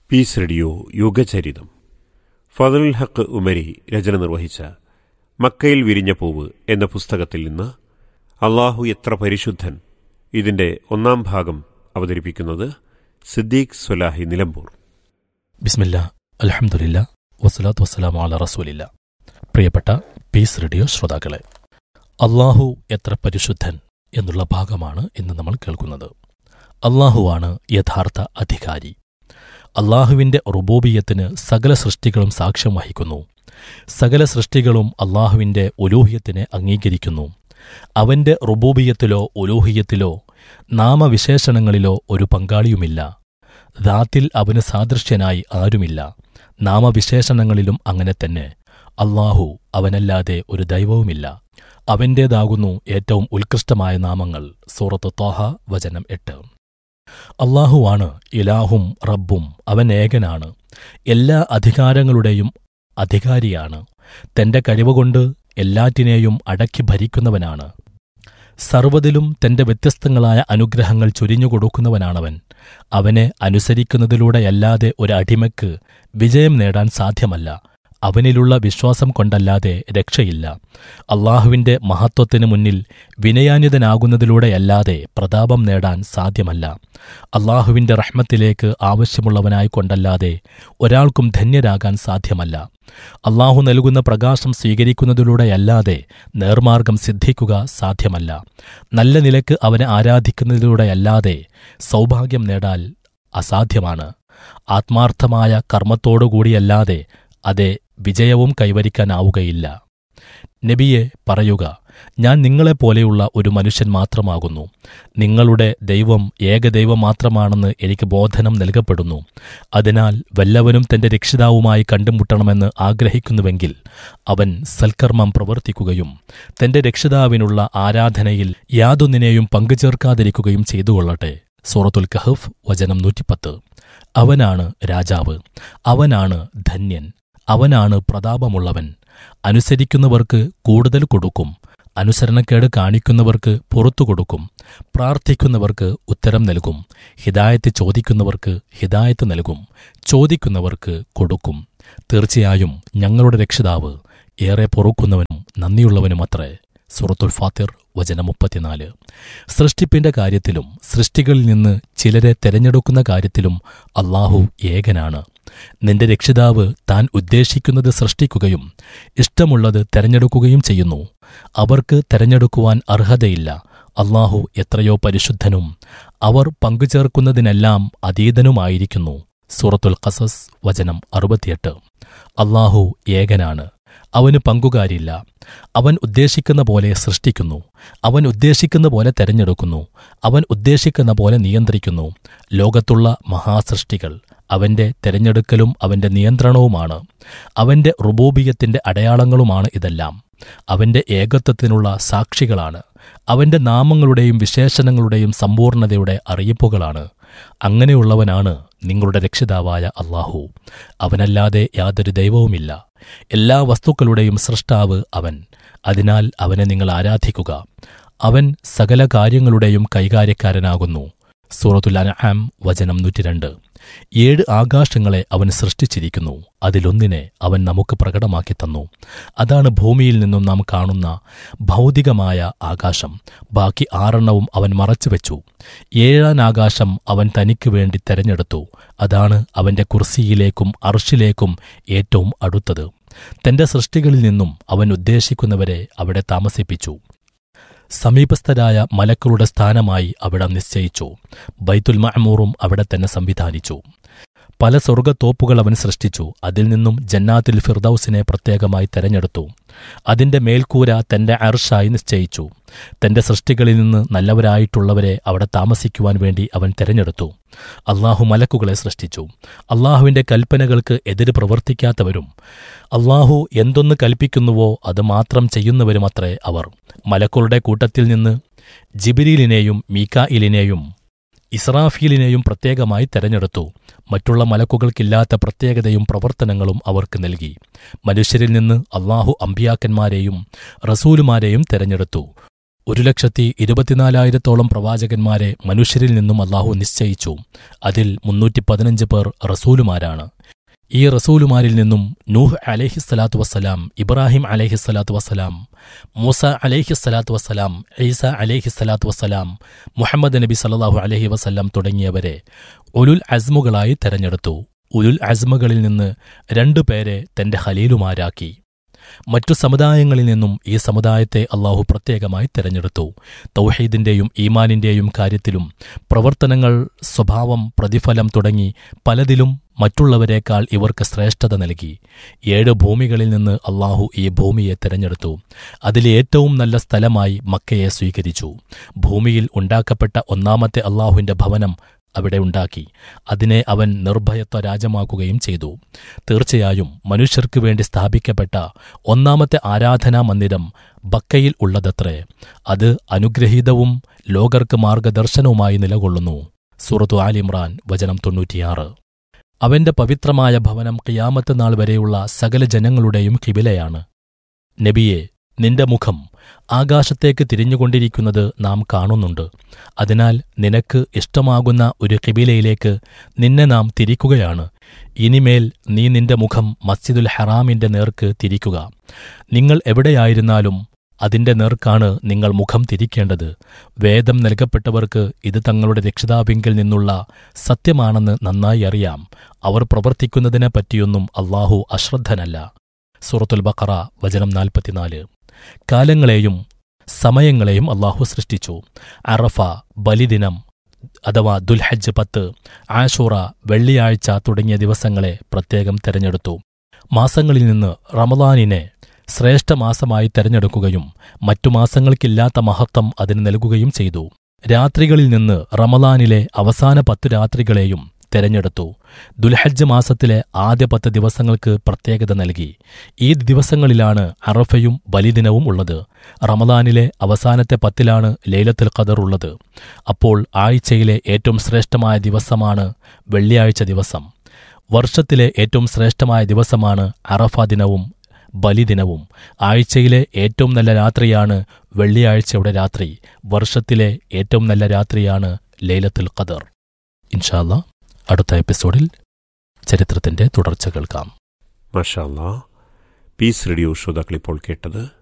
piece radio Yugacharitham Fathalul Haq Umari രചന നിർവഹിച്ച മക്കയിൽ വിരിഞ്ഞ പൂവ് എന്ന പുസ്തകത്തിൽ നിന്ന് അള്ളാഹു എത്ര പരിശുദ്ധൻ ഇതിന്റെ ഒന്നാം ഭാഗം അവതരിപ്പിക്കുന്നത് സിദ്ദീഖ് സുലാഹി നിലമ്പൂർ ബിസ്മില്ല അലഹമുല്ല വസ്സലാത്തു വസ്സലാം അല റസൂലില്ല പ്രിയപ്പെട്ട പീസ് റേഡിയോ ശ്രോതാക്കളെ അള്ളാഹു എത്ര പരിശുദ്ധൻ എന്നുള്ള ഭാഗമാണ് ഇന്ന് നമ്മൾ കേൾക്കുന്നത് അള്ളാഹുവാണ് യഥാർത്ഥ അധികാരി അള്ളാഹുവിന്റെ റുബൂബിയത്തിന് സകല സൃഷ്ടികളും സാക്ഷ്യം വഹിക്കുന്നു സകല സൃഷ്ടികളും അള്ളാഹുവിന്റെ ഉലൂഹിയത്തിനെ അംഗീകരിക്കുന്നു അവന്റെ റുബൂബിയത്തിലോ ഉലൂഹിയത്തിലോ നാമവിശേഷണങ്ങളിലോ ഒരു പങ്കാളിയുമില്ല ദാത്തിൽ അവന് സാദൃശ്യനായി ആരുമില്ല നാമവിശേഷണങ്ങളിലും അങ്ങനെ തന്നെ അള്ളാഹു അവനല്ലാതെ ഒരു ദൈവവുമില്ല അവന്റേതാകുന്നു ഏറ്റവും ഉത്കൃഷ്ടമായ നാമങ്ങൾ സൂറത്ത് തോഹ വചനം എട്ട് അള്ളാഹുവാണ് ഇലാഹും റബ്ബും അവൻ ഏകനാണ് എല്ലാ അധികാരങ്ങളുടെയും അധികാരിയാണ് തന്റെ കഴിവുകൊണ്ട് എല്ലാറ്റിനെയും അടക്കി ഭരിക്കുന്നവനാണ് സർവ്വതിലും തന്റെ വ്യത്യസ്തങ്ങളായ അനുഗ്രഹങ്ങൾ ചൊരിഞ്ഞുകൊടുക്കുന്നവനാണവൻ അവനെ അനുസരിക്കുന്നതിലൂടെയല്ലാതെ ഒരു അടിമയ്ക്ക് വിജയം നേടാൻ സാധ്യമല്ല അവനിലുള്ള വിശ്വാസം കൊണ്ടല്ലാതെ രക്ഷയില്ല അള്ളാഹുവിന്റെ മഹത്വത്തിനു മുന്നിൽ വിനയാന്വിതനാകുന്നതിലൂടെയല്ലാതെ പ്രതാപം നേടാൻ സാധ്യമല്ല അള്ളാഹുവിന്റെ റഹ്മത്തിലേക്ക് ആവശ്യമുള്ളവനായി കൊണ്ടല്ലാതെ ഒരാൾക്കും ധന്യരാകാൻ സാധ്യമല്ല അള്ളാഹു നൽകുന്ന പ്രകാശം സ്വീകരിക്കുന്നതിലൂടെയല്ലാതെ നേർമാർഗം സിദ്ധിക്കുക സാധ്യമല്ല നല്ല നിലക്ക് അവനെ ആരാധിക്കുന്നതിലൂടെയല്ലാതെ സൗഭാഗ്യം നേടാൻ അസാധ്യമാണ് ആത്മാർത്ഥമായ കർമ്മത്തോടുകൂടിയല്ലാതെ അതെ വിജയവും കൈവരിക്കാനാവുകയില്ല നബിയെ പറയുക ഞാൻ നിങ്ങളെപ്പോലെയുള്ള ഒരു മനുഷ്യൻ മാത്രമാകുന്നു നിങ്ങളുടെ ദൈവം ഏകദൈവം മാത്രമാണെന്ന് എനിക്ക് ബോധനം നൽകപ്പെടുന്നു അതിനാൽ വല്ലവനും തന്റെ രക്ഷിതാവുമായി കണ്ടുമുട്ടണമെന്ന് ആഗ്രഹിക്കുന്നുവെങ്കിൽ അവൻ സൽക്കർമ്മം പ്രവർത്തിക്കുകയും തന്റെ രക്ഷിതാവിനുള്ള ആരാധനയിൽ യാതൊന്നിനെയും പങ്കുചേർക്കാതിരിക്കുകയും ചെയ്തുകൊള്ളട്ടെ സൂറത്തുൽ കഹഫ് വചനം നൂറ്റിപ്പത്ത് അവനാണ് രാജാവ് അവനാണ് ധന്യൻ അവനാണ് പ്രതാപമുള്ളവൻ അനുസരിക്കുന്നവർക്ക് കൂടുതൽ കൊടുക്കും അനുസരണക്കേട് കാണിക്കുന്നവർക്ക് പുറത്തു കൊടുക്കും പ്രാർത്ഥിക്കുന്നവർക്ക് ഉത്തരം നൽകും ഹിദായത്ത് ചോദിക്കുന്നവർക്ക് ഹിദായത്ത് നൽകും ചോദിക്കുന്നവർക്ക് കൊടുക്കും തീർച്ചയായും ഞങ്ങളുടെ രക്ഷിതാവ് ഏറെ പൊറുക്കുന്നവനും നന്ദിയുള്ളവനുമത്രേ സുറത്തുൽ ഫാത്തിർ വചനം മുപ്പത്തിനാല് സൃഷ്ടിപ്പിന്റെ കാര്യത്തിലും സൃഷ്ടികളിൽ നിന്ന് ചിലരെ തെരഞ്ഞെടുക്കുന്ന കാര്യത്തിലും അള്ളാഹു ഏകനാണ് നിന്റെ രക്ഷിതാവ് താൻ ഉദ്ദേശിക്കുന്നത് സൃഷ്ടിക്കുകയും ഇഷ്ടമുള്ളത് തെരഞ്ഞെടുക്കുകയും ചെയ്യുന്നു അവർക്ക് തെരഞ്ഞെടുക്കുവാൻ അർഹതയില്ല അള്ളാഹു എത്രയോ പരിശുദ്ധനും അവർ പങ്കുചേർക്കുന്നതിനെല്ലാം അതീതനുമായിരിക്കുന്നു സൂറത്തുൽ ഖസസ് വചനം അറുപത്തിയെട്ട് അള്ളാഹു ഏകനാണ് അവന് പങ്കുകാരില്ല അവൻ ഉദ്ദേശിക്കുന്ന പോലെ സൃഷ്ടിക്കുന്നു അവൻ ഉദ്ദേശിക്കുന്ന പോലെ തെരഞ്ഞെടുക്കുന്നു അവൻ ഉദ്ദേശിക്കുന്ന പോലെ നിയന്ത്രിക്കുന്നു ലോകത്തുള്ള മഹാസൃഷ്ടികൾ അവന്റെ തെരഞ്ഞെടുക്കലും അവന്റെ നിയന്ത്രണവുമാണ് അവന്റെ റുബൂബിയത്തിന്റെ അടയാളങ്ങളുമാണ് ഇതെല്ലാം അവന്റെ ഏകത്വത്തിനുള്ള സാക്ഷികളാണ് അവന്റെ നാമങ്ങളുടെയും വിശേഷണങ്ങളുടെയും സമ്പൂർണതയുടെ അറിയിപ്പുകളാണ് അങ്ങനെയുള്ളവനാണ് നിങ്ങളുടെ രക്ഷിതാവായ അള്ളാഹു അവനല്ലാതെ യാതൊരു ദൈവവുമില്ല എല്ലാ വസ്തുക്കളുടെയും സൃഷ്ടാവ് അവൻ അതിനാൽ അവനെ നിങ്ങൾ ആരാധിക്കുക അവൻ സകല കാര്യങ്ങളുടെയും കൈകാര്യക്കാരനാകുന്നു സൂറത്തുൽ അനഹാം വചനം നൂറ്റിരണ്ട് ഏഴ് ആകാശങ്ങളെ അവൻ സൃഷ്ടിച്ചിരിക്കുന്നു അതിലൊന്നിനെ അവൻ നമുക്ക് പ്രകടമാക്കി തന്നു അതാണ് ഭൂമിയിൽ നിന്നും നാം കാണുന്ന ഭൗതികമായ ആകാശം ബാക്കി ആറെണ്ണവും അവൻ മറച്ചുവെച്ചു ഏഴാൻ ആകാശം അവൻ തനിക്ക് വേണ്ടി തെരഞ്ഞെടുത്തു അതാണ് അവന്റെ കുർസിയിലേക്കും അർഷിലേക്കും ഏറ്റവും അടുത്തത് തന്റെ സൃഷ്ടികളിൽ നിന്നും അവൻ ഉദ്ദേശിക്കുന്നവരെ അവിടെ താമസിപ്പിച്ചു സമീപസ്ഥരായ മലക്കളുടെ സ്ഥാനമായി അവിടെ നിശ്ചയിച്ചു ബൈത്തുൽ മഅമൂറും അവിടെ തന്നെ സംവിധാനിച്ചു പല സ്വർഗത്തോപ്പുകൾ അവൻ സൃഷ്ടിച്ചു അതിൽ നിന്നും ജന്നാത്തുൽ ഫിർദൌസിനെ പ്രത്യേകമായി തെരഞ്ഞെടുത്തു അതിന്റെ മേൽക്കൂര തന്റെ അർഷായി നിശ്ചയിച്ചു തന്റെ സൃഷ്ടികളിൽ നിന്ന് നല്ലവരായിട്ടുള്ളവരെ അവിടെ താമസിക്കുവാൻ വേണ്ടി അവൻ തെരഞ്ഞെടുത്തു അള്ളാഹു മലക്കുകളെ സൃഷ്ടിച്ചു അള്ളാഹുവിന്റെ കൽപ്പനകൾക്ക് എതിര് പ്രവർത്തിക്കാത്തവരും അള്ളാഹു എന്തൊന്ന് കൽപ്പിക്കുന്നുവോ അത് മാത്രം ചെയ്യുന്നവരുമത്രേ അവർ മലക്കുകളുടെ കൂട്ടത്തിൽ നിന്ന് ജിബിരിലിനെയും മീക്കായിലിനെയും ഇസ്രാഫീലിനെയും പ്രത്യേകമായി തെരഞ്ഞെടുത്തു മറ്റുള്ള മലക്കുകൾക്കില്ലാത്ത പ്രത്യേകതയും പ്രവർത്തനങ്ങളും അവർക്ക് നൽകി മനുഷ്യരിൽ നിന്ന് അള്ളാഹു അമ്പിയാക്കന്മാരെയും റസൂലുമാരെയും തെരഞ്ഞെടുത്തു ഒരു ലക്ഷത്തി ഇരുപത്തിനാലായിരത്തോളം പ്രവാചകന്മാരെ മനുഷ്യരിൽ നിന്നും അള്ളാഹു നിശ്ചയിച്ചു അതിൽ മുന്നൂറ്റി പതിനഞ്ച് പേർ റസൂലുമാരാണ് ഈ റസൂലുമാരിൽ നിന്നും നൂഹ് അലേഹിസ്സലാത്തു വസ്സലാം ഇബ്രാഹിം അലേഹിസ്സലാത്തു വസ്സലാം മൂസ അലേഹിസ്സലാത്തു വസ്സലാം ഈസ അലേഹിസ്സലാത്തു വസ്സലാം മുഹമ്മദ് നബി സല്ലാഹു അലഹി വസ്സലാം തുടങ്ങിയവരെ ഉലുൽ അസ്മുകളായി തെരഞ്ഞെടുത്തു ഉലുൽ അസ്മുകളിൽ നിന്ന് രണ്ടുപേരെ തന്റെ ഖലീലുമാരാക്കി മറ്റു സമുദായങ്ങളിൽ നിന്നും ഈ സമുദായത്തെ അള്ളാഹു പ്രത്യേകമായി തെരഞ്ഞെടുത്തു തൗഹീദിന്റെയും ഈമാനിന്റെയും കാര്യത്തിലും പ്രവർത്തനങ്ങൾ സ്വഭാവം പ്രതിഫലം തുടങ്ങി പലതിലും മറ്റുള്ളവരെക്കാൾ ഇവർക്ക് ശ്രേഷ്ഠത നൽകി ഏഴ് ഭൂമികളിൽ നിന്ന് അള്ളാഹു ഈ ഭൂമിയെ തെരഞ്ഞെടുത്തു അതിലെ ഏറ്റവും നല്ല സ്ഥലമായി മക്കയെ സ്വീകരിച്ചു ഭൂമിയിൽ ഉണ്ടാക്കപ്പെട്ട ഒന്നാമത്തെ അള്ളാഹുവിന്റെ ഭവനം അവിടെ ഉണ്ടാക്കി അതിനെ അവൻ നിർഭയത്വ രാജമാക്കുകയും ചെയ്തു തീർച്ചയായും മനുഷ്യർക്കു വേണ്ടി സ്ഥാപിക്കപ്പെട്ട ഒന്നാമത്തെ ആരാധനാ മന്ദിരം ബക്കയിൽ ഉള്ളതത്രേ അത് അനുഗ്രഹീതവും ലോകർക്ക് മാർഗദർശനവുമായി നിലകൊള്ളുന്നു സൂറത്തു ആലിമ്രാൻ വചനം തൊണ്ണൂറ്റിയാറ് അവന്റെ പവിത്രമായ ഭവനം കിയാമത്ത് നാൾ വരെയുള്ള സകല ജനങ്ങളുടെയും കിബിലയാണ് നബിയെ നിന്റെ മുഖം ആകാശത്തേക്ക് തിരിഞ്ഞുകൊണ്ടിരിക്കുന്നത് നാം കാണുന്നുണ്ട് അതിനാൽ നിനക്ക് ഇഷ്ടമാകുന്ന ഒരു കിബിലയിലേക്ക് നിന്നെ നാം തിരിക്കുകയാണ് ഇനിമേൽ നീ നിന്റെ മുഖം മസ്ജിദുൽ ഹറാമിന്റെ നേർക്ക് തിരിക്കുക നിങ്ങൾ എവിടെയായിരുന്നാലും അതിന്റെ നേർക്കാണ് നിങ്ങൾ മുഖം തിരിക്കേണ്ടത് വേദം നൽകപ്പെട്ടവർക്ക് ഇത് തങ്ങളുടെ രക്ഷിതാവിങ്കിൽ നിന്നുള്ള സത്യമാണെന്ന് നന്നായി അറിയാം അവർ പ്രവർത്തിക്കുന്നതിനെ പറ്റിയൊന്നും അള്ളാഹു അശ്രദ്ധനല്ല സൂറത്തുൽ ബക്കറ വചനം നാൽപ്പത്തിനാല് കാലങ്ങളെയും സമയങ്ങളെയും അള്ളാഹു സൃഷ്ടിച്ചു അറഫ ബലിദിനം അഥവാ ദുൽഹജ്ജ് പത്ത് ആഷൂറ വെള്ളിയാഴ്ച തുടങ്ങിയ ദിവസങ്ങളെ പ്രത്യേകം തെരഞ്ഞെടുത്തു മാസങ്ങളിൽ നിന്ന് റമദാനിനെ ശ്രേഷ്ഠ മാസമായി തെരഞ്ഞെടുക്കുകയും മറ്റു മാസങ്ങൾക്കില്ലാത്ത മഹത്വം അതിന് നൽകുകയും ചെയ്തു രാത്രികളിൽ നിന്ന് റമദാനിലെ അവസാന പത്ത് രാത്രികളെയും തെരഞ്ഞെടുത്തു ദുൽഹജ്ജ് മാസത്തിലെ ആദ്യ പത്ത് ദിവസങ്ങൾക്ക് പ്രത്യേകത നൽകി ഈ ദിവസങ്ങളിലാണ് അറഫയും ബലിദിനവും ഉള്ളത് റമദാനിലെ അവസാനത്തെ പത്തിലാണ് ലൈലത്തുൽ ഖദർ ഉള്ളത് അപ്പോൾ ആഴ്ചയിലെ ഏറ്റവും ശ്രേഷ്ഠമായ ദിവസമാണ് വെള്ളിയാഴ്ച ദിവസം വർഷത്തിലെ ഏറ്റവും ശ്രേഷ്ഠമായ ദിവസമാണ് അറഫ ദിനവും ബലിദിനവും ആഴ്ചയിലെ ഏറ്റവും നല്ല രാത്രിയാണ് വെള്ളിയാഴ്ചയുടെ രാത്രി വർഷത്തിലെ ഏറ്റവും നല്ല രാത്രിയാണ് ലൈലത്തുൽ ഖദർ ഇൻഷാല്ല അടുത്ത എപ്പിസോഡിൽ ചരിത്രത്തിന്റെ തുടർച്ച കേൾക്കാം മഷാല്ല പീസ് റേഡിയോ ശ്രോതാക്കൾ ഇപ്പോൾ കേട്ടത്